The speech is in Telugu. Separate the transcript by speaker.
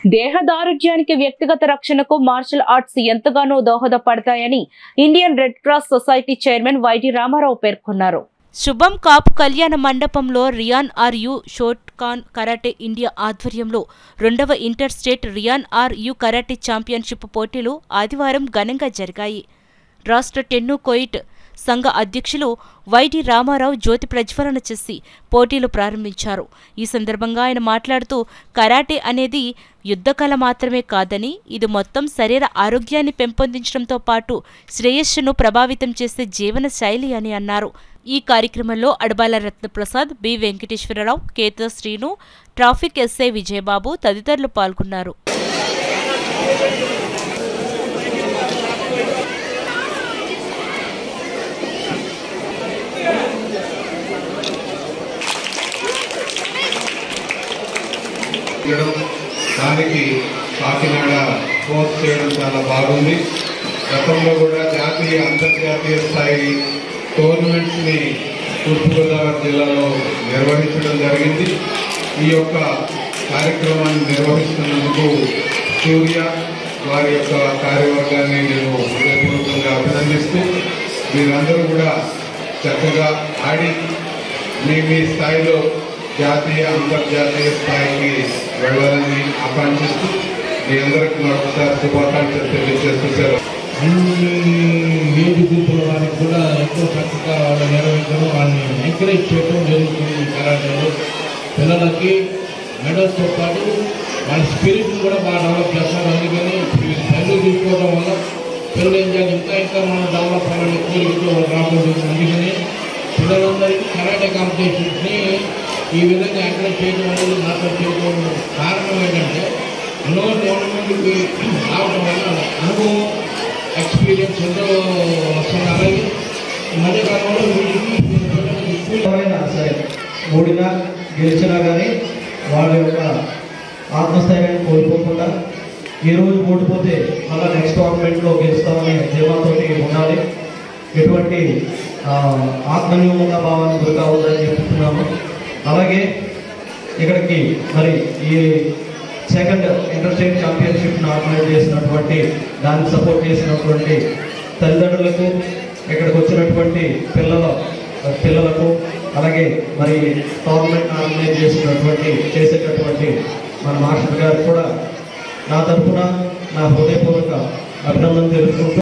Speaker 1: దేహదారుఢ్యానికి వ్యక్తిగత రక్షణకు మార్షల్ ఆర్ట్స్ ఎంతగానో దోహదపడతాయని Indian Red Cross Society chairman YT Ramarao పేర్కొన్నారు శుభం కాపు కళ్యాణ మండపంలో రియాన్ ఆర్ యు షోట్ ఖాన్ కరాటే ఇండియా ఆధ్వర్యంలో రెండవ ఇంటర్ స్టేట్ రియాన్ ఆర్ యు కరాటే ఛాంపియన్షిప్ పోటీలు ఆదివారం ఘనంగా జరిగాయి రాష్ట్ర టెన్ను కోయిట్ సంఘ అధ్యక్షులు వైటి రామారావు జ్యోతి ప్రజ్వలన చేసి పోటీలు ప్రారంభించారు ఈ సందర్భంగా ఆయన మాట్లాడుతూ కరాటే అనేది యుద్ధకళ మాత్రమే కాదని ఇది మొత్తం శరీర ఆరోగ్యాన్ని పెంపొందించడంతో పాటు శ్రేయస్సును ప్రభావితం చేసే జీవన శైలి అని అన్నారు ఈ కార్యక్రమంలో Adabala Ratnaprasad B Venkateswararao Keta Srinu traffic SI Vijayababu తదితరులు పాల్గొన్నారు
Speaker 2: చేయడం దానికి కాకినాడ పోస్ట్ చేయడం చాలా బాగుంది గతంలో కూడా జాతీయ అంతర్జాతీయ స్థాయి టోర్నమెంట్స్ ని తూర్పుగోదావరి జిల్లాలో నిర్వహించడం జరిగింది ఈ యొక్క కార్యక్రమాన్ని నిర్వహిస్తున్నందుకు సూర్య వారి యొక్క కార్యవర్గాన్ని నేను హృదయపూర్వకంగా అభినందిస్తూ మీరందరూ కూడా చక్కగా ఆడి మీ మీ స్థాయిలో జాతీయ అంతర్జాతీయ స్థాయికి వెళ్ళాలని ఆకాంక్షిస్తూ మీ అందరికీ మరొకసారి శుభాకాంక్షలు తెలియజేస్తూ సెలవు.
Speaker 3: అన్ని ఏడు గ్రూపుల వారికి కూడా ఎంతో చక్కగా వాళ్ళు నిర్వహించడం వాళ్ళని ఎంకరేజ్ చేయడం జరుగుతుంది ఈ కరాటేలో పిల్లలకి మెడల్స్తో పాటు వాళ్ళ స్పిరిట్ని కూడా బాగా డెవలప్ చేస్తారు అందుకని చదువు తీసుకోవడం వల్ల పిల్లలు ఏం చేయాలి ఇంకా ఇంకా మనం డెవలప్ అవ్వాలని కోరికతో వాళ్ళు రాబోతుంది అందుకని పిల్లలందరికీ కరాటే కాంపిటీషన్స్ని ఈ విధంగా ఎంకరేజ్ చేయడం అనేది నాతో చేయడం కారణం ఏంటంటే ఎన్నో టోర్నమెంట్కి రావడం వల్ల అనుభవం ఎక్స్పీరియన్స్ ఎంతో వస్తుంది అలాగే ఈ మధ్యకాలంలో వీటికి స్కూల్
Speaker 4: ఎవరైనా సరే ఓడినా గెలిచినా కానీ వాళ్ళ యొక్క ఆత్మస్థైర్యాన్ని కోల్పోకుండా ఈ రోజు ఓడిపోతే మళ్ళీ నెక్స్ట్ టోర్నమెంట్లో గెలుస్తామనే ధీమాతోటి ఉండాలి ఎటువంటి ఆ, ఆత్మన్యూనత భావాన్ని గురి కావద్దని చెప్తున్నాము అలాగే ఇక్కడికి మరి ఈ సెకండ్ ఇంటర్ స్టేట్ ఛాంపియన్షిప్ను ఆర్గనైజ్ చేసినటువంటి దానికి సపోర్ట్ చేసినటువంటి తల్లిదండ్రులకు ఇక్కడికి వచ్చినటువంటి పిల్లల పిల్లలకు అలాగే మరి టోర్నమెంట్ ఆర్గనైజ్ చేసినటువంటి చేసేటటువంటి మన మాస్టర్ గారికి కూడా నా తరఫున నా హృదయపూర్వక అభినందన తెలుపుకుంటూ